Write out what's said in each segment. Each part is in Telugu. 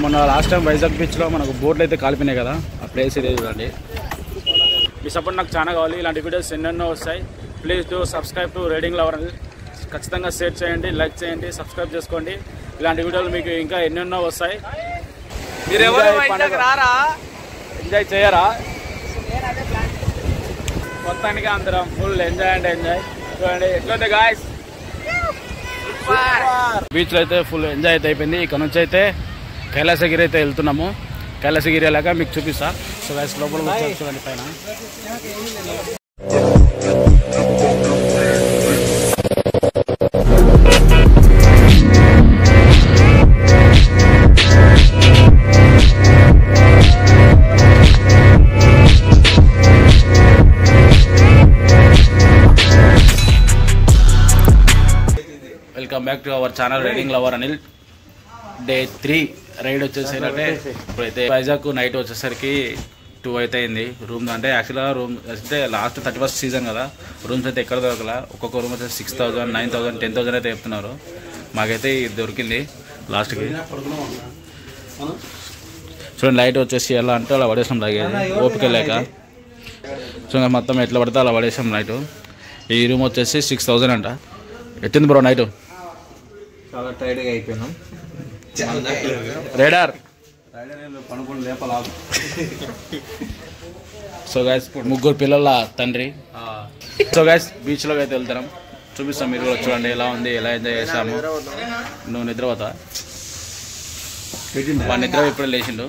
మొన్న లాస్ట్ టైం వైజాగ్ బీచ్లో మనకు బోట్లు అయితే కాలిపోయినాయి కదా ఆ ప్లేస్ ఇదే చూడండి మీ సపోర్ట్ నాకు చాలా కావాలి ఇలాంటి వీడియోస్ ఎన్నెన్నో వస్తాయి please do subscribe to riding lover ఖచ్చితంగా షేర్ చేయండి లైక్ చేయండి సబ్స్క్రైబ్ చేసుకోండి ఇలాంటి వీడియోలు మీకు ఇంకా ఎన్నెన్నో వస్తాయి మీరెవరు Enjoy వైజాగ్ పండుగ. రారా ఎంజాయ్ చేయరా మొత్తానికి అందరం ఫుల్ ఎంజాయ్ అంటే ఎంజాయ్ చూడండి ఎట్లుంది గాయస్ బీచ్ లో అయితే ఫుల్ ఎంజాయ్ అయితే అయిపోయింది ఇక్కడ నుంచి అయితే కైలాసగిరి అయితే వెళ్తున్నాము కైలాసగిరి వెళ్ళాక మీకు చూపిస్తా సో గాయస్ లోపల కూర్చొని చూడండి పైన welcome back to our channel riding lover Anil day three ride వచ్చేసి అంటే ఇప్పుడైతే వైజాగ్ నైట్ వచ్చేసరికి టూ అయితే అయింది రూమ్ అంటే యాక్చువల్గా రూమ్ అంటే లాస్ట్ థర్టీ ఫస్ట్ సీజన్ కదా రూమ్స్ అయితే ఎక్కడ దొరకల ఒక్కొక్క రూమ్ వచ్చేసి six thousand nine thousand ten thousand అయితే చెప్తున్నారు మాకైతే ఇది దొరికింది లాస్ట్కి చూడండి లైట్ వచ్చేసి ఎలా అంటే అలా పడేసాం లాగేది ఓపిక లేక సో ఇంకా మొత్తం ఎట్లా పడితే అలా పడేసాం నైట్ ఈ రూమ్ వచ్చేసి సిక్స్ థౌసండ్ అంట ఎట్టింది బ్రో నైట్ చాలా టైర్డ్ గా అయిపోయినాం రేడార్ పనుకొని లేపలా సో గైస్ ముగ్గురు పిల్లల తండ్రి సో గైస్ బీచ్లోకి అయితే వెళ్తాం చూపిస్తాం మీరు కూడా చూడండి ఎలా ఉంది ఎలా ఎంజాయ్ చేసాము నువ్వు నిద్రపోతా వాడి నిద్ర ఇప్పుడే లేచిండు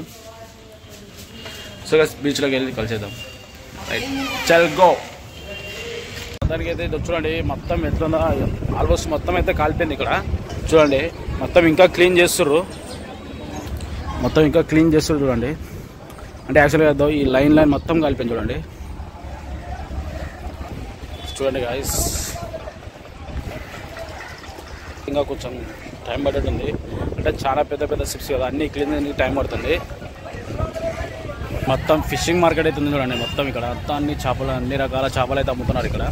సో గైస్ బీచ్లోకి వెళ్ళి కలిసేద్దాం రైట్ చల్ గో మొత్తానికి అయితే ఇది చూడండి మొత్తం ఎట్లుందో ఆల్మోస్ట్ మొత్తం అయితే కాలిపోయింది ఇక్కడ చూడండి మొత్తం ఇంకా క్లీన్ చేస్తుర్రు మొత్తం ఇంకా క్లీన్ చేస్తుర్రు చూడండి అంటే యాక్చువల్గా దో ఈ లైన్ లైన్ మొత్తం కలిపింది చూడండి చూడండి గాయస్ ఇంకా కొంచెం టైం పడుతుంది అంటే చాలా పెద్ద పెద్ద షిప్స్ కదా అన్ని క్లీన్ చేయడానికి టైం పడుతుంది మొత్తం ఫిషింగ్ మార్కెట్ అయితే ఉంది చూడండి మొత్తం ఇక్కడ మొత్తం అన్ని చేపలు అన్ని రకాల చేపలు అయితే అమ్ముతున్నారు ఇక్కడ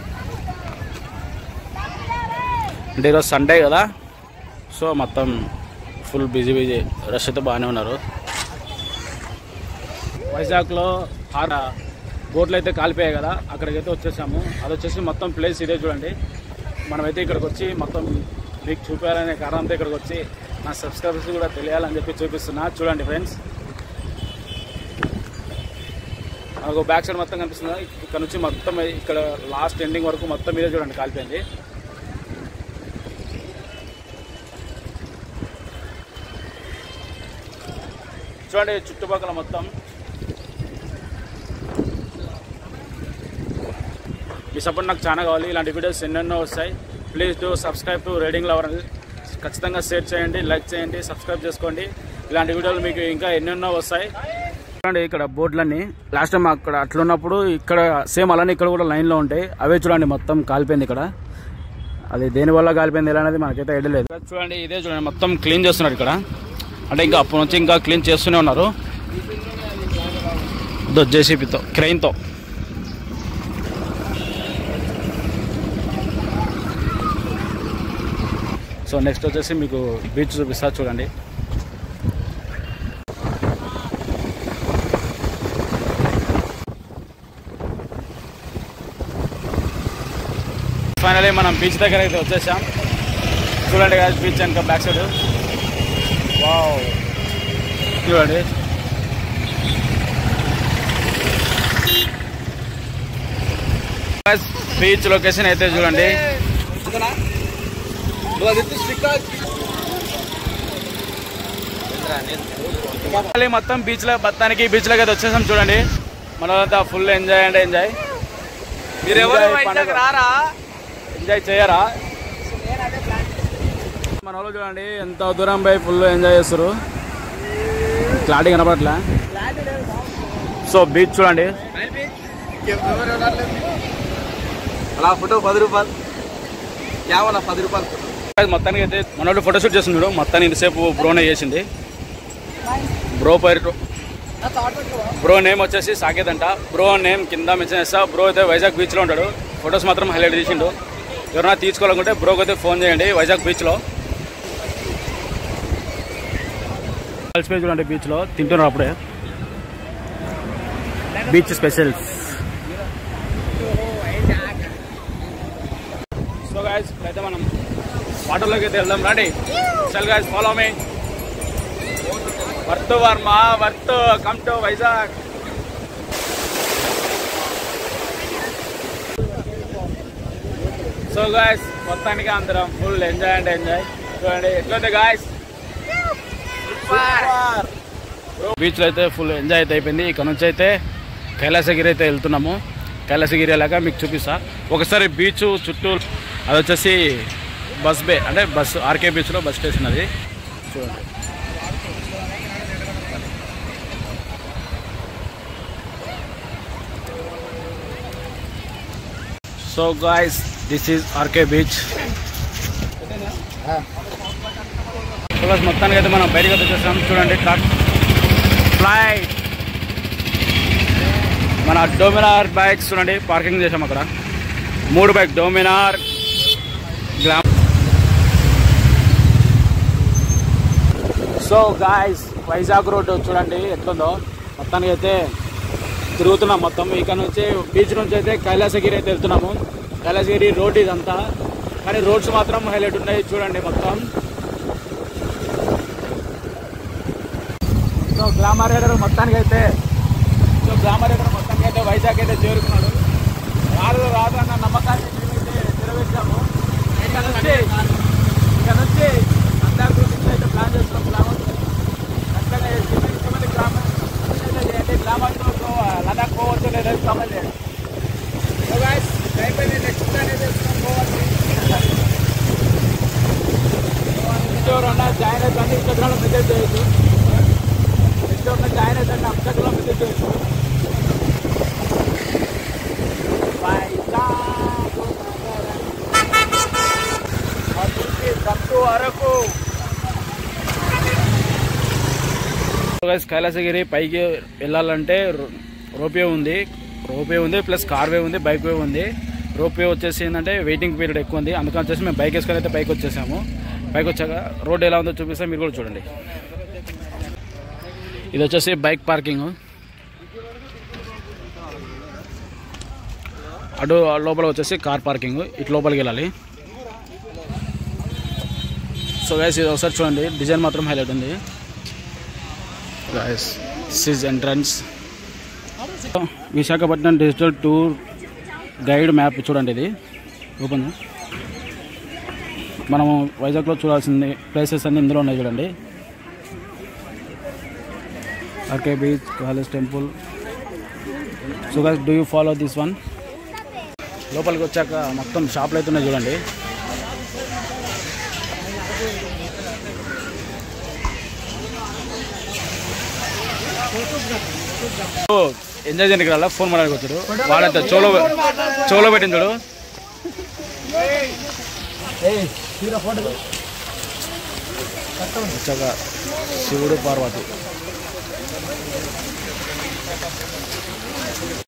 అంటే ఈరోజు సండే కదా సో మొత్తం ఫుల్ బిజీ బిజీ రష్ అయితే బాగానే ఉన్నారు వైజాగ్లో ఆడ బోట్లు అయితే కాలిపోయాయి కదా అక్కడికైతే వచ్చేసాము అది వచ్చేసి మొత్తం ప్లేస్ ఇదే చూడండి మనమైతే ఇక్కడికి వచ్చి మొత్తం మీకు చూపించాలనే కారణంతో ఇక్కడికి వచ్చి నా సబ్స్క్రైబర్స్ కూడా తెలియాలని చెప్పి చూపిస్తున్నా చూడండి ఫ్రెండ్స్ మనకు బ్యాక్ సైడ్ మొత్తం కనిపిస్తుంది ఇక్కడ నుంచి మొత్తం ఇక్కడ లాస్ట్ ఎండింగ్ వరకు మొత్తం ఇదే చూడండి కాలిపోయింది చూడండి చుట్టుపక్కల మొత్తం మీ సపోర్ట్ నాకు చాలా కావాలి ఇలాంటి వీడియోస్ ఎన్నెన్నో వస్తాయి please do subscribe to riding lover ఖచ్చితంగా షేర్ చేయండి లైక్ చేయండి సబ్స్క్రైబ్ చేసుకోండి ఇలాంటి వీడియోలు మీకు ఇంకా ఎన్నెన్నో వస్తాయి చూడండి ఇక్కడ బోర్డులన్నీ లాస్ట్ టైం అక్కడ అట్లున్నప్పుడు ఇక్కడ సేమ్ అలానే ఇక్కడ కూడా లైన్లో ఉంటాయి అవే చూడండి మొత్తం కాలిపోయింది ఇక్కడ అది దేని వల్ల కాలిపోయింది ఎలా అనేది మనకైతే ఐడియా లేదు చూడండి ఇదే చూడండి మొత్తం క్లీన్ చేస్తున్నారు ఇక్కడ అంటే ఇంకా అప్పటి నుంచి ఇంకా క్లీన్ చేస్తూనే ఉన్నారు జేసీపీతో క్రెయిన్తో సో నెక్స్ట్ వచ్చేసి మీకు బీచ్ చూపిస్తా చూడండి ఫైనలీ మనం బీచ్ దగ్గర అయితే వచ్చేసాం చూడండి కదా బీచ్ వెనక బ్యాక్ సైడ్ వావ్ చూడండి బీచ్ లొకేషన్ అయితే చూడండి మళ్ళీ మొత్తం బీచ్ లో మొత్తానికి బీచ్ లోకి అయితే వచ్చేసాం చూడండి మనదంతా ఫుల్ ఎంజాయ్ అంటే ఎంజాయ్ మీరెవరు Enjoy వైజాగ్ పండుగ. రారా ఎంజాయ్ చేయరా మన వాళ్ళు చూడండి ఎంత దూరం పోయి ఫుల్ ఎంజాయ్ చేస్తారు క్లారిటీ కనపడట్లే సో బీచ్ చూడండి అలా ఫోటో పది రూపాయలు యావన పది రూపాయలు ఫోటో మొత్తానికి అయితే మన వాళ్ళు ఫోటోషూట్ చేస్తుంది చూడు మొత్తానికి ఇంతసేపు బ్రోనే చేసింది బ్రో పేరు బ్రో నేమ్ వచ్చేసి సాకేత్ అంట బ్రో నేమ్ కింద మెన్షన్ చేస్తా బ్రో అయితే వైజాగ్ బీచ్లో ఉంటాడు ఫొటోస్ మాత్రం హైలైట్ చేసిండు ఎవరైనా తీసుకోవాలనుకుంటే బ్రోకి అయితే ఫోన్ చేయండి వైజాగ్ బీచ్లో కలిసిపోయి చూడండి బీచ్లో తింటున్నారు అప్పుడే బీచ్ స్పెషల్స్ సో గాయస్ అయితే మనం వాటర్లోకి అయితే వెళ్దాం రండి చల్ guys follow me worth Varma worth come to Vizag so guys మొత్తానికి అందరం ఫుల్ ఎంజాయ్ అంటే ఎంజాయ్ చూడండి ఎట్లుంది గాయస్ బీచ్ లో అయితే ఫుల్ ఎంజాయ్ అయితే అయిపోయింది ఇక్కడ నుంచి అయితే కైలాసగిరి అయితే వెళ్తున్నాము కైలాసగిరి అలాగా మీకు చూపిస్తా ఒకసారి బీచ్ చుట్టూ అది వచ్చేసి బస్ బే అంటే బస్ ఆర్కే బీచ్లో బస్ స్టేషన్ అది చూడండి so guys this is R K beach so guys, మొత్తానికి అయితే మనం బయటకు అయితే వచ్చేసాం చూడండి ట్రక్ ఫ్లైట్ మన డోమినార్ బైక్స్ చూడండి పార్కింగ్ చేసాం అక్కడ మూడు bike Dominar Glam so guys Vizag road చూడండి ఎట్లుందో మొత్తానికి అయితే తిరుగుతున్నాం మొత్తం ఇక్కడ నుంచి బీచ్ నుంచి అయితే కైలాసగిరి అయితే వెళ్తున్నాము కైలాసగిరి రోడ్ ఇదంతా కానీ రోడ్స్ మాత్రం హైలైట్ ఉన్నాయి చూడండి మొత్తం సో గ్లామర్ రైడర్ మొత్తానికి అయితే సో గ్లామర్ రైడర్ మొత్తానికి అయితే వైజాగ్ అయితే చేరుకున్నాడు రాదు రాదు అన్న నమ్మకాన్ని మేమైతే నెరవేర్చాము ఇక్కడ నుంచి ఇక్కడ నుంచి అంతా గురించి అయితే ప్లాన్ చేస్తున్నాం గ్లామర్ ఖచ్చితంగా ఎంతమంది గ్రామర్ అంటే గ్లామర్ లదాఖ్ పోవచ్చు లేదా కావాలి సో గాయస్ అయిపోయింది నెక్స్ట్ ప్లాన్ అయితే పోవాలి ఎవరన్నా జాయిన్ అయితే ఇన్స్టాగ్రామ్లో మెసేజ్ చేయొచ్చు ఎవరన్నా జాయిన్ అయితే అప్సెట్లో మెసేజ్ చేయొచ్చు అరకు కైలాసగిరి పైకి వెళ్ళాలంటే రో- రోపే ఉంది రోపే ఉంది ప్లస్ కార్వే ఉంది బైక్ వే ఉంది రోపే వచ్చేసి ఏంటంటే వెయిటింగ్ పీరియడ్ ఎక్కువ ఉంది అందుకని వచ్చేసి మేము బైక్ వేసుకొని అయితే పైకి వచ్చేసాము పైకి వచ్చాక రోడ్ ఎలా ఉందో చూపిస్తే మీరు కూడా చూడండి ఇది వచ్చేసి బైక్ పార్కింగ్ అటు లోపల వచ్చేసి కార్ పార్కింగ్ ఇటు లోపలికి వెళ్ళాలి సో గైస్ ఇది ఒకసారి చూడండి డిజైన్ మాత్రం హైలైట్ ఉంది guys this entrance Visakhapatnam digital tour guide map చూడండి ఇది ఓపెన్ మనము వైజాగ్లో చూడాల్సింది ప్లేసెస్ అన్ని ఇందులో ఉన్నాయి చూడండి R K beach college temple so guys do you follow this one లోపలికి వచ్చాక మొత్తం షాపులు అయితే ఉన్నాయి చూడండి ఎంజాయ్ చేయడానికి రాలా ఫోన్ మాట్లాడుకు వచ్చాడు వాడంత చోలో చోలో పెట్టింది చూడు వచ్చాక శివుడు పార్వతి